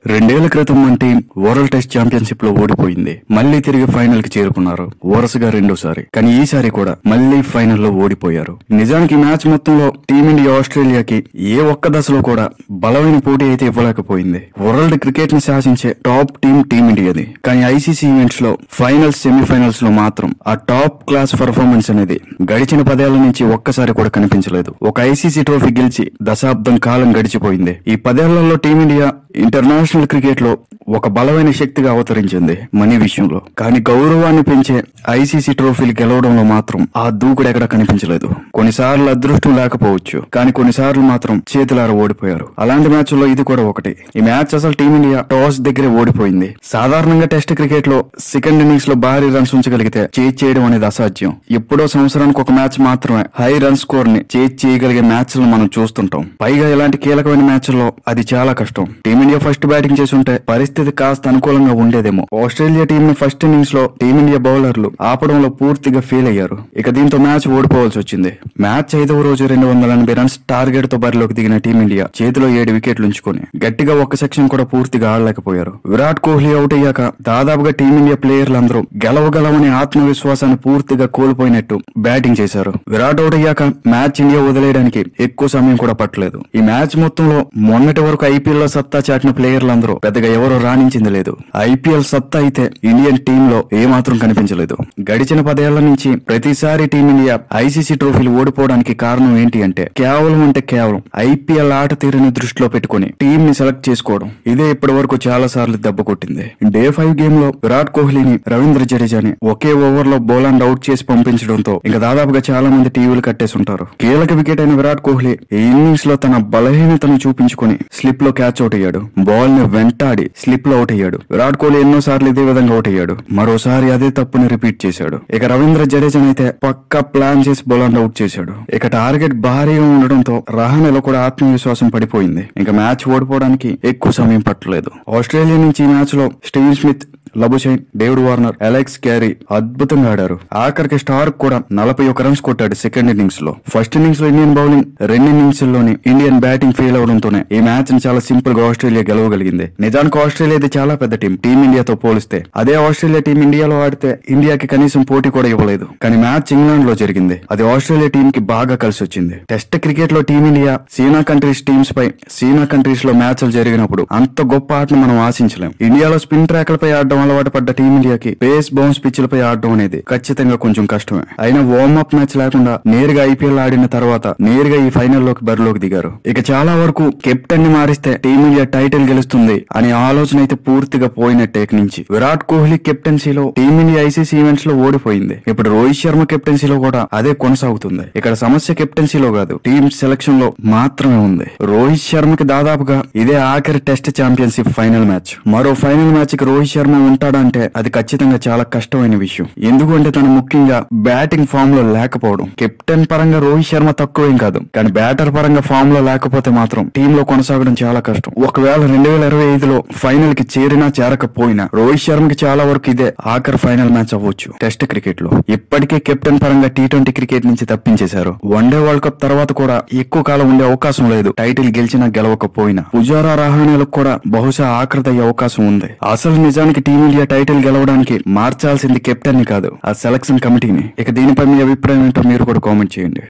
రెండేళ్ల క్రితం మన టీం వరల్డ్ టెస్ట్ ఛాంపియన్షిప్ లో ఓడిపోయింది మళ్ళీ తిరిగి ఫైనల్ కి చేరుకున్నారు వరుసగా రెండోసారి కానీ ఈసారి కూడా మళ్ళీ ఫైనల్ లో ఓడిపోయారు నిజానికి ఈ మ్యాచ్ మొత్తంలో టీమిండియా ఆస్ట్రేలియాకి ఏ ఒక్క దశలో కూడా బలమైన పోటీ అయితే ఇవ్వలేకపోయింది వరల్డ్ క్రికెట్ ని శాసించే టాప్ టీం టీమిండియాది కానీ ఐసీసీ ఈవెంట్స్ లో ఫైనల్స్ సెమీఫైనల్స్ లో మాత్రం ఆ టాప్ క్లాస్ పర్ఫార్మెన్స్ అనేది గడిచిన పదేళ్ల నుంచి ఒక్కసారి కూడా కనిపించలేదు ఒక ఐసీసీ ట్రోఫీ గెలిచి దశాబ్దం కాలం గడిచిపోయింది ఈ పదేళ్లలో టీమిండియా ఇంటర్నేషనల్ క్రికెట్ లో ఒక బలమైన శక్తిగా అవతరించింది మనీ విషయంలో కానీ గౌరవాన్ని పెంచే ఐసీసీ ట్రోఫీలు గెలవడంలో మాత్రం ఆ దూకుడు ఎక్కడ కనిపించలేదు కొన్నిసార్లు అదృష్టం లేకపోవచ్చు కానీ కొన్నిసార్లు మాత్రం చేతులార ఓడిపోయారు అలాంటి మ్యాచ్ లో ఇది కూడా ఒకటి ఈ మ్యాచ్ అసలు టీమిండియా టాస్ దగ్గరే ఓడిపోయింది సాధారణంగా టెస్ట్ క్రికెట్ లో సెకండ్ ఇన్నింగ్స్ లో భారీ రన్స్ ఉంచగలిగితే చేజ్ చేయడం అనేది అసాధ్యం ఎప్పుడో సంవత్సరానికి ఒక మ్యాచ్ మాత్రమే హై రన్ స్కోర్ ని చేజ్ చేయగలిగే మ్యాచ్ మనం చూస్తుంటాం పైగా ఇలాంటి కీలకమైన మ్యాచ్ లో అది చాలా కష్టం టీమిండియా ఫస్ట్ బ్యాటింగ్ చేసి ఉంటే పరిస్థితి కాస్త అనుకూలంగా ఉండేదేమో ఆస్ట్రేలియా టీం ని ఫస్ట్ ఇన్నింగ్స్ లో టీమిండియా బౌలర్లు ఆపడంలో పూర్తిగా ఫెయిల్ అయ్యారు ఇక దీంతో మ్యాచ్ ఓడిపోవాల్సి వచ్చింది మ్యాచ్ ఐదవ రోజు రెండు వందల ఎనభై రన్స్ టార్గెట్ తో బరిలోకి దిగిన టీమిండియా చేతిలో ఏడు వికెట్లు ఉంచుకొని గట్టిగా ఒక్క సెక్షన్ కూడా పూర్తిగా ఆడలేకపోయారు విరాట్ కోహ్లీ అవుట్ అయ్యాక దాదాపుగా టీమిండియా ప్లేయర్లందరూ గెలవగలమనే ఆత్మవిశ్వాసాన్ని పూర్తిగా కోల్పోయినట్టు బ్యాటింగ్ చేశారు విరాట్ అవుట్ అయ్యాక మ్యాచ్ ఇండియా వదిలేయడానికి ఎక్కువ సమయం కూడా పట్టలేదు ఈ మ్యాచ్ మొత్తంలో మొన్నటి వరకు ఐపీఎల్ లో సత్తా చాటిన ప్లేయర్లందరూ పెద్దగా ఎవరూ రాణించింది లేదు ఐపీఎల్ సత్తా అయితే ఇండియన్ టీమ్ లో ఏమాత్రం కనిపించలేదు గడిచిన పదేళ్ల నుంచి ప్రతిసారి టీమిండియా ఐసీసీ ట్రోఫీలు ఓడిపోవడానికి కారణం ఏంటి అంటే కేవలం అంటే కేవలం ఐపీఎల్ ఆట తీరుని దృష్టిలో పెట్టుకుని టీం ని సెలెక్ట్ చేసుకోవడం ఇదే ఇప్పటి వరకు చాలా సార్లు దెబ్బ కొట్టింది డే ఫైవ్ గేమ్ లో విరాట్ కోహ్లీని రవీంద్ర జడేజాని ఒకే ఓవర్ లో బౌలాండ్ అవుట్ చేసి పంపించడంతో ఇంకా దాదాపుగా చాలా మంది టీవీలు కట్టేసి ఉంటారు కీలక వికెట్ అయిన విరాట్ కోహ్లీ ఈ ఇన్నింగ్స్ లో తన బలహీనతను చూపించుకొని స్లిప్ లో క్యాచ్ అవుట్ అయ్యాడు బాల్ ని వెంటాడి స్లిప్ లో అవుట్ అయ్యాడు విరాట్ కోహ్లీ ఎన్నో సార్లు ఇదే విధంగా అవుట్ అయ్యాడు మరోసారి అదే తప్పుని రిపీట్ చేశాడు ఇక రవీంద్ర జడేజా అయితే పక్కా ప్లాన్ చేసి బౌలాండ్ అవుట్ చేశాడు ఇక టార్గెట్ భారీగా ఉండడంతో రహానెలో కూడా ఆత్మవిశ్వాసం పడిపోయింది ఇంకా మ్యాచ్ ఓడిపోవడానికి ఎక్కువ సమయం పట్టలేదు ఆస్ట్రేలియా నుంచి ఈ మ్యాచ్ లో Steve Smith Labuschagne David Warner Alex Carey అద్భుతంగా ఆడారు ఆఖరికి స్టార్ కూడా నలభై ఒక రన్స్ కొట్టాడు సెకండ్ ఇన్నింగ్స్ లో ఫస్ట్ ఇన్నింగ్స్ లో ఇండియన్ బౌలింగ్ రెండు ఇన్నింగ్స్ లోని ఇండియన్ బ్యాటింగ్ ఫెయిల్ అవడంతోనే ఈ మ్యాచ్ ని చాలా సింపుల్ గా ఆస్ట్రేలియా గెలవగలిగింది నిజానికి ఆస్ట్రేలియా ఇది చాలా పెద్ద టీం టీం ఇండియాతో పోలిస్తే అదే ఆస్ట్రేలియా టీం ఇండియాలో ఆడితే ఇండియాకి కనీసం పోటీ కూడా ఇవ్వలేదు కానీ మ్యాచ్ ఇంగ్లాండ్ లో జరిగింది అది ఆస్ట్రేలియా టీం కి బాగా కలిసి వచ్చింది టెస్ట్ క్రికెట్ లో టీమిండియా సీనా కంట్రీస్ టీమ్స్ పై సీనా కంట్రీస్ లో మ్యాచ్లు జరిగినప్పుడు అంత గొప్ప ఆటను మనం ఆశించలేం ఇండియాలో స్పిన్ ట్రాక్లపై ఆడడం అలవాటు పడ్డ టీమిండియాకి పేస్ బౌన్స్ పిచ్లపై ఆడడం అనేది ఖచ్చితంగా కొంచెం కష్టమే అయినా వార్మప్ మ్యాచ్ లేకుండా నేరుగా ఐపీఎల్ ఆడిన తర్వాత నేరుగా ఈ ఫైనల్ లోకి బరిలోకి దిగారు ఇక చాలా వరకు కెప్టెన్ ని మారిస్తే టీమిండియా టైటిల్ గెలుస్తుంది అనే ఆలోచన అయితే పూర్తిగా పోయినట్టే ఇక నుంచి విరాట్ కోహ్లీ కెప్టెన్సీలో టీమిండియా ఐసీసీ ఈవెంట్స్ లో ఓడిపోయింది ఇప్పుడు రోహిత్ శర్మ కెప్టెన్సీలో కూడా అదే కొనసాగుతుంది ఇక్కడ సమస్య కెప్టెన్సీలో కాదు టీమ్ సెలక్షన్ లో మాత్రమే ఉంది రోహిత్ శర్మకి దాదాపుగా ఇదే ఆఖరి టెస్ట్ ఛాంపియన్షిప్ ఫైనల్ మ్యాచ్ మరో ఫైనల్ మ్యాచ్ కి రోహిత్ శర్మ ఉంటాడంటే అది ఖచ్చితంగా చాలా కష్టమైన విషయం ఎందుకంటే తను ముఖ్యంగా బ్యాటింగ్ ఫామ్ లో లేకపోవడం కెప్టెన్ పరంగా రోహిత్ శర్మ తక్కువేం కాదు కానీ బ్యాటర్ పరంగా ఫామ్ లో లేకపోతే మాత్రం టీమ్ లో కొనసాగడం చాలా కష్టం ఒకవేళ రెండు వేల ఇరవై ఐదులో ఫైనల్ కి చేరినా చేరకపోయినా రోహిత్ శర్మకి చాలా వరకు ఇదే ఆఖరి ఫైనల్ మ్యాచ్ అవ్వచ్చు టెస్ట్ క్రికెట్ లో ఇప్పటికే కెప్టెన్ పరంగా టీ ట్వంటీ క్రికెట్ నుంచి తప్పించేశారు వన్డే వరల్డ్ కప్ తర్వాత కూడా ఎక్కువ కాలం ఉండే అవకాశం లేదు టైటిల్ గెలిచినా గెలవకపోయినా పుజారా రహానేలకు కూడా బహుశా ఆఖరిది అయ్యే అవకాశం ఉంది అసలు నిజానికి టీమిండియా టైటిల్ గెలవడానికి మార్చాల్సింది కెప్టెన్ ని కాదు ఆ సెలక్షన్ కమిటీని ఇక దీనిపై మీ అభిప్రాయం ఏంటో మీరు కూడా కామెంట్ చేయండి